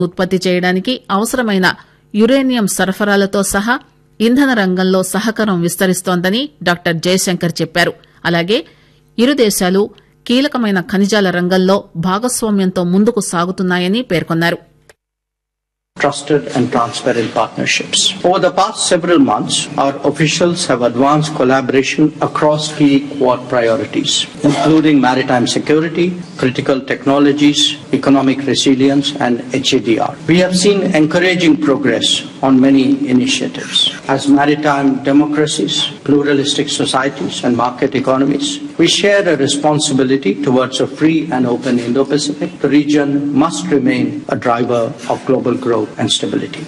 ఉత్పత్తి చేయడానికి అవసరమైన యురేనియం సరఫరాలతో సహా ఇంధన రంగంలో సహకారం విస్తరిస్తోందని డాక్టర్ జయశంకర్ చెప్పారు అలాగే ఇరు దేశాలు కీలకమైన ఖనిజాల రంగంలో భాగస్వామ్యంతో ముందుకు సాగుతున్నాయని పేర్కొన్నారు trusted and transparent partnerships. Over the past several months, our officials have advanced collaboration across key Quad priorities, including maritime security, critical technologies, economic resilience, and HADR. We have seen encouraging progress on many initiatives. As maritime democracies, pluralistic societies, and market economies, we share a responsibility towards a free and open Indo-Pacific. The region must remain a driver of global growth and stability.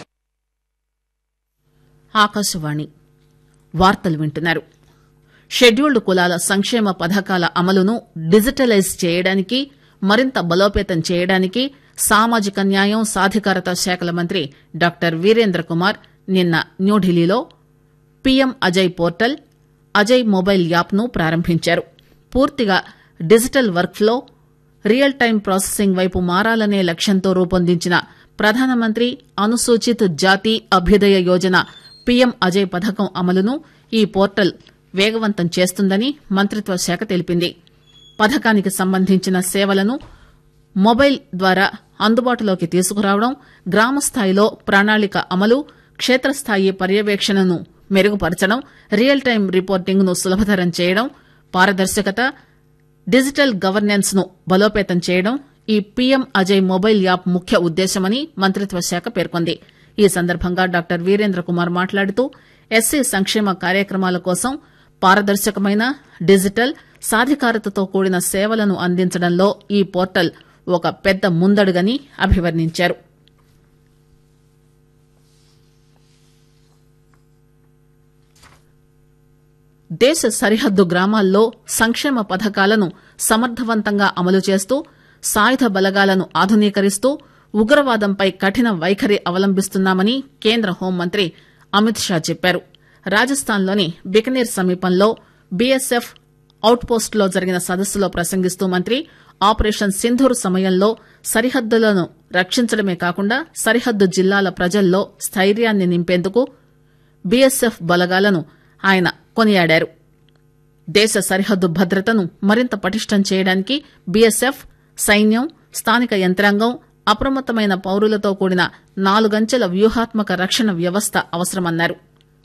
Akashvani వార్తలు వింటున్నారు scheduled కులాల సంక్షేమ పథకాల అమలును digitalise చేయడానికి మరింత బలోపేతం చేయడానికి సామాజిక న్యాయం సాధికారత శాఖల మంత్రి డాక్టర్ వీరేంద్ర కుమార్ నిన్న న్యూఢిల్లీలో PM Ajay portal Ajay mobile app ను ప్రారంభించారు పూర్తిగా digital workflow real time processing వైపు మారాలనే లక్ష్యంతో రూపొందించిన ప్రధానమంత్రి అనుసూచిత్ జాతి అభ్యుదయ యోజన పీఎం అజయ్ పథకం అమలును ఈ పోర్టల్ వేగవంతం చేస్తుందని మంత్రిత్వ శాఖ తెలిపింది పథకానికి సంబంధించిన సేవలను మొబైల్ ద్వారా అందుబాటులోకి తీసుకురావడం గ్రామ స్థాయిలో ప్రణాళిక అమలు క్షేత్రస్థాయి పర్యవేక్షణను మెరుగుపరచడం రియల్ టైం రిపోర్టింగ్ ను సులభతరం చేయడం పారదర్శకత డిజిటల్ గవర్నెన్స్ ను బలోపేతం చేయడం ఈ పీఎం అజయ్ మొబైల్ యాప్ ముఖ్య ఉద్దేశమని మంత్రిత్వ శాఖ పేర్కొంది ఈ సందర్భంగా డాక్టర్ వీరేంద్ర కుమార్ మాట్లాడుతూ ఎస్సీ సంక్షేమ కార్యక్రమాల కోసం పారదర్శకమైన డిజిటల్ సాధికారతతో కూడిన సేవలను అందించడంలో ఈ పోర్టల్ ఒక పెద్ద ముందడుగని అభివర్ణించారు దేశ సరిహద్దు గ్రామాల్లో సంక్షేమ పథకాలను సమర్థవంతంగా అమలు చేస్తూ సాయుధ బలగాలను ఆధునీకరిస్తూ ఉగ్రవాదంపై కఠిన వైఖరి అవలంబిస్తున్నామని కేంద్ర హోంమంత్రి అమిత్ షా చెప్పారు రాజస్థాన్లోని బికనీర్ సమీపంలో బీఎస్ఎఫ్ అవుట్ పోస్ట్ లో జరిగిన సదస్సులో ప్రసంగిస్తూ మంత్రి ఆపరేషన్ సింధూర్ సమయంలో సరిహద్దులను రక్షించడమే కాకుండా సరిహద్దు జిల్లాల ప్రజల్లో స్థైర్యాన్ని నింపేందుకు బీఎస్ఎఫ్ బలగాలను ఆయన కొనియాడారు దేశ సరిహద్దు భద్రతను మరింత పటిష్టం చేయడానికి బీఎస్ఎఫ్ సైన్యం స్థానిక యంత్రాంగం అప్రమత్తమైన పౌరులతో కూడిన నాలుగంచెల వ్యూహాత్మక రక్షణ వ్యవస్థ అవసరమన్నారు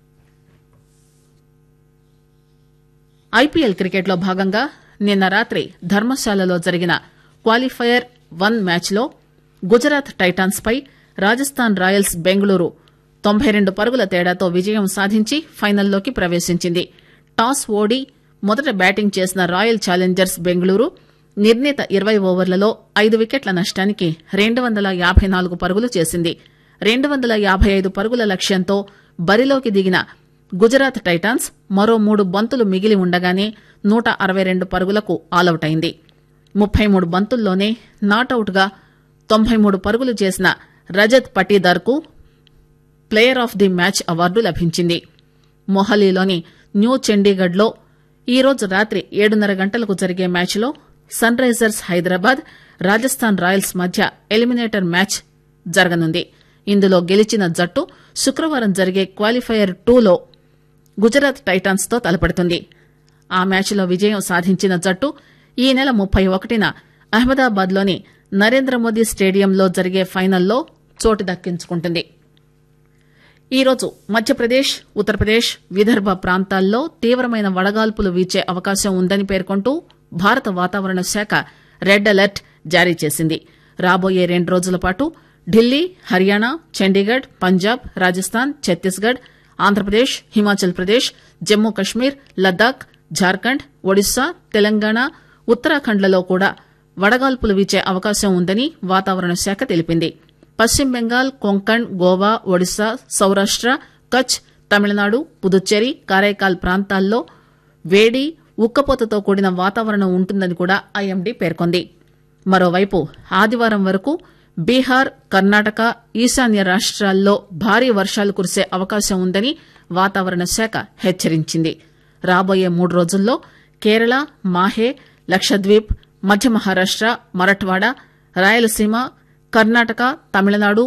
ఐపీఎల్ క్రికెట్లో భాగంగా నిన్న రాత్రి ధర్మశాలలో జరిగిన క్వాలిఫైయర్ వన్ మ్యాచ్లో గుజరాత్ టైటాన్స్ పై రాజస్థాన్ రాయల్స్ బెంగళూరు తొంభై రెండు పరుగుల తేడాతో విజయం సాధించి ఫైనల్లోకి ప్రవేశించింది టాస్ ఓడి మొదట బ్యాటింగ్ చేసిన రాయల్ ఛాలెంజర్స్ బెంగళూరు నిర్ణీత ఇరవై ఓవర్లలో ఐదు వికెట్ల నష్టానికి రెండు వందల యాభై నాలుగు పరుగులు చేసింది రెండు వందల యాభై ఐదు పరుగుల లక్ష్యంతో బరిలోకి దిగిన గుజరాత్ టైటాన్స్ మరో మూడు బంతులు మిగిలి ఉండగానే నూట అరవై రెండు పరుగులకు ఆలౌట్ అయింది ముప్పై మూడు బంతుల్లోనే నాటౌట్ గా తొంభై మూడు పరుగులు చేసిన రజత్ పటీదార్ కు player of the match award లభించింది మొహాలీలోని న్యూ చండీగఢ్ లో ఈరోజు రాత్రి ఏడున్నర గంటలకు జరిగే మ్యాచ్లో Sunrisers Hyderabad Rajasthan Royals మధ్య ఎలిమినేటర్ మ్యాచ్ జరగనుంది ఇందులో గెలిచిన జట్టు శుక్రవారం జరిగే క్వాలిఫైయర్ టూలో గుజరాత్ టైటాన్స్ తో తలపడుతుంది ఆ మ్యాచ్లో విజయం సాధించిన జట్టు ఈ నెల ముప్పై ఒకటిన అహ్మదాబాద్ లోని నరేంద్ర మోదీ స్టేడియంలో జరిగే ఫైనల్లో చోటు దక్కించుకుంటుంది ఈరోజు మధ్యప్రదేశ్ ఉత్తరప్రదేశ్ విదర్భ ప్రాంతాల్లో తీవ్రమైన వడగాల్పులు వీచే అవకాశం ఉందని పేర్కొంటూ భారత వాతావరణ శాఖ రెడ్ అలర్ట్ జారీ చేసింది రాబోయే రెండు రోజుల పాటు ఢిల్లీ హర్యానా చండీగఢ్ పంజాబ్ రాజస్థాన్ ఛత్తీస్గఢ్ ఆంధ్రప్రదేశ్ హిమాచల్ ప్రదేశ్ జమ్మూ కశ్మీర్ లద్దాఖ్ జార్ఖండ్ ఒడిశా తెలంగాణ ఉత్తరాఖండ్లలో కూడా వడగాల్పులు వీచే అవకాశం ఉందని వాతావరణ శాఖ తెలిపింది పశ్చిమ బెంగాల్ కొంకణ్ గోవా ఒడిశా సౌరాష్ట కచ్ తమిళనాడు పుదుచ్చేరి కారైకాల్ ప్రాంతాల్లో వేడి ఉక్కపోతతో కూడిన వాతావరణం ఉంటుందని కూడా ఐఎండీ పేర్కొంది మరోవైపు ఆదివారం వరకు బీహార్ కర్ణాటక ఈశాన్య రాష్ట్రాల్లో భారీ వర్షాలు కురిసే అవకాశం ఉందని వాతావరణ శాఖ హెచ్చరించింది రాబోయే మూడు రోజుల్లో కేరళ మాహే లక్షద్వీప్ మధ్య మహారాష్ట మరఠ్వాడ రాయలసీమ కర్ణాటక తమిళనాడు